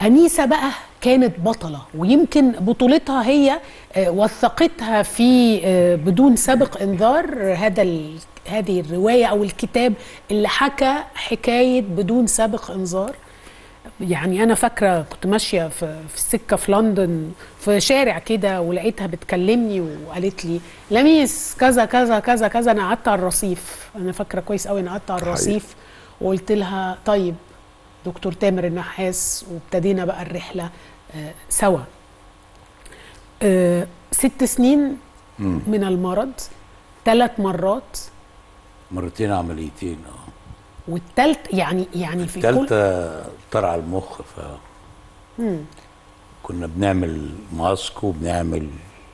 أنيسة بقى كانت بطلة ويمكن بطولتها هي آه، وثقتها في آه، بدون سابق إنذار هذا ال- هذه الرواية أو الكتاب اللي حكى حكاية بدون سابق إنذار يعني أنا فاكرة كنت ماشية في, في السكة في لندن في شارع كده ولقيتها بتكلمني وقالت لي لميس كذا كذا كذا كذا أنا قعدت على الرصيف أنا فاكرة كويس قوي أنا قعدت على حقيقي. الرصيف وقلت لها طيب دكتور تامر النحاس وابتدينا بقى الرحلة آه، سوا آه، ست سنين من المرض ثلاث مرات مرتين عمليتين اه والتالت يعني يعني في كل التالتة طرع المخ ف كنا بنعمل ماسك وبنعمل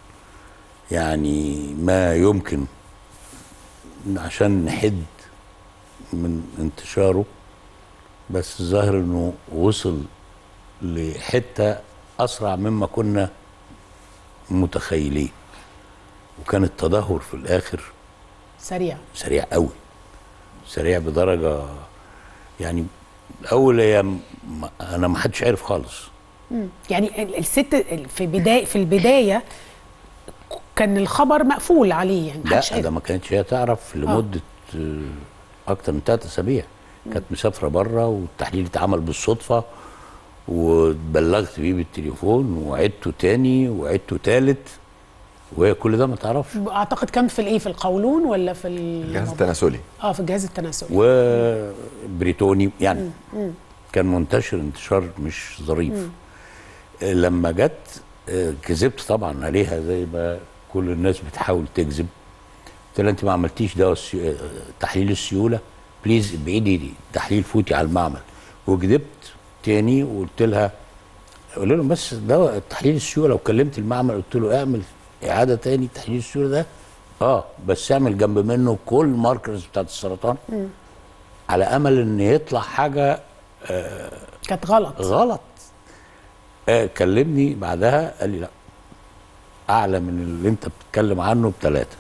يعني ما يمكن عشان نحد من انتشاره بس الظاهر انه وصل لحته اسرع مما كنا متخيلين وكان التدهور في الاخر سريع سريع قوي سريع بدرجه يعني الاول هي م- انا ما حدش عارف خالص يعني ال- الست ال- في بداية في البداية كان الخبر مقفول عليه يعني محدش لا عارف. ده ما كانتش هي تعرف لمده آه. اكتر من ثلاث اسابيع كانت مسافره بره والتحليل اتعمل بالصدفه واتبلغت بيه بالتليفون وعدته تاني وعدته تالت وهي كل ده ما تعرفش اعتقد كان في الايه في القولون ولا في الجهاز ال- التناسلي اه في الجهاز التناسلي وبريتوني يعني كان منتشر انتشار مش ظريف آه، لما جت آه، كذبت طبعا عليها زي ما كل الناس بتحاول تكذب قلت لها انت ما عملتيش دواء السي... آه، تحليل السيوله بليز ابعدي دي تحليل فوتي على المعمل وكذبت تاني وقلت لها قلت لهم بس دواء تحليل السيوله وكلمت المعمل قلت له اعمل اعاده تاني تحليل السيوله ده اه بس اعمل جنب منه كل ماركرز بتاعت السرطان على امل ان يطلع حاجه كانت غلط غلط آه كلمني بعدها قال لي لا اعلى من اللي انت بتتكلم عنه بثلاثه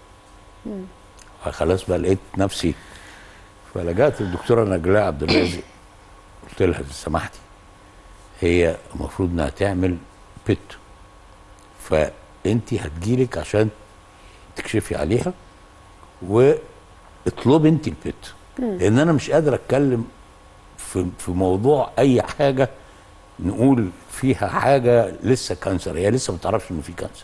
فخلاص بقى لقيت نفسي فلجأت للدكتوره نجلاء عبد الرازق قلت لها لو سمحتي هي المفروض انها تعمل بيت فانت هتجيلك عشان تكشفي عليها واطلبي انت البيت لان انا مش قادر اتكلم في في موضوع اي حاجه نقول فيها حاجه لسه كانسر هي لسه ما تعرفش انه في كانسر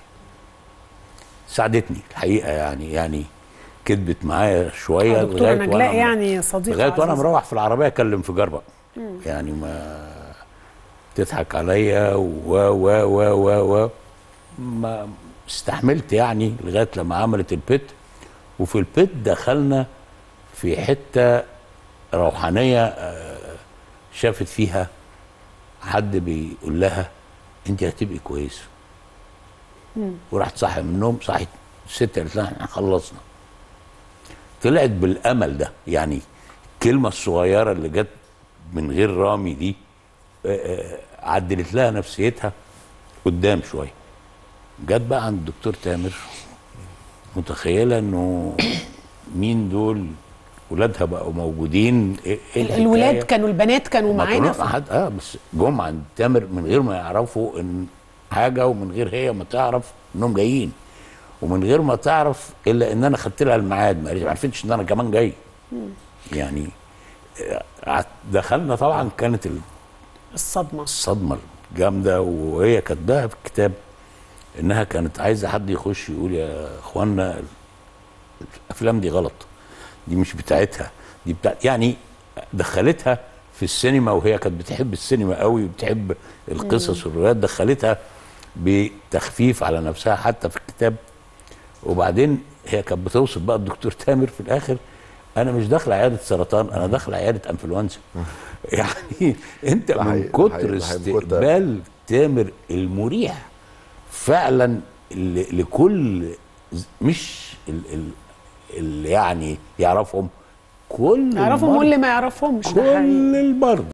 ساعدتني الحقيقه يعني يعني كدبت معايا شويه آه، دكتورة لغاية نجلاء وأنا- يعني صديقة لغايه وانا عزيزة. مروح في العربيه اكلم في جربه يعني ما تضحك عليا و و و و و ما استحملت يعني لغايه لما عملت البيت وفي البيت دخلنا في حته روحانيه آه، شافت فيها حد بيقول لها انت هتبقي كويسه وراحت صاحيه من النوم صحيت الست قالت لها احنا خلصنا طلعت بالامل ده يعني الكلمه الصغيره اللي جت من غير رامي دي آه، آه، عدلت لها نفسيتها قدام شويه جت بقى عند الدكتور تامر متخيله انه مين دول ولادها بقوا موجودين إيه إيه ال- الحكاية؟ الولاد كانوا البنات كانوا ما معانا كلهم في- حد اه بس جم عند تامر من غير ما يعرفوا ان حاجه ومن غير هي ما تعرف انهم جايين ومن غير ما تعرف الا ان انا خدت لها الميعاد ما ما عرفتش ان انا كمان جاي يعني آه، دخلنا طبعا كانت الصدمة الصدمه الجامده وهي كاتباها في الكتاب انها كانت عايزه حد يخش يقول يا اخوانا الافلام دي غلط دي مش بتاعتها دي بتاع يعني دخلتها في السينما وهي كانت بتحب السينما قوي وبتحب القصص والروايات دخلتها بتخفيف على نفسها حتى في الكتاب وبعدين هي كانت بتوصف بقى الدكتور تامر في الاخر انا مش داخل عياده سرطان انا داخل عياده انفلونزا يعني انت ده من حقيقي، ده كتر حقيقي، ده حقيقي، من كتر- استقبال تامر المريح فعلا ل- لكل ز- مش ال- ال- اللي يعني يعرفهم كل يعرفهم المرضى- واللي ما يعرفهمش ده حقيقي. كل المرضى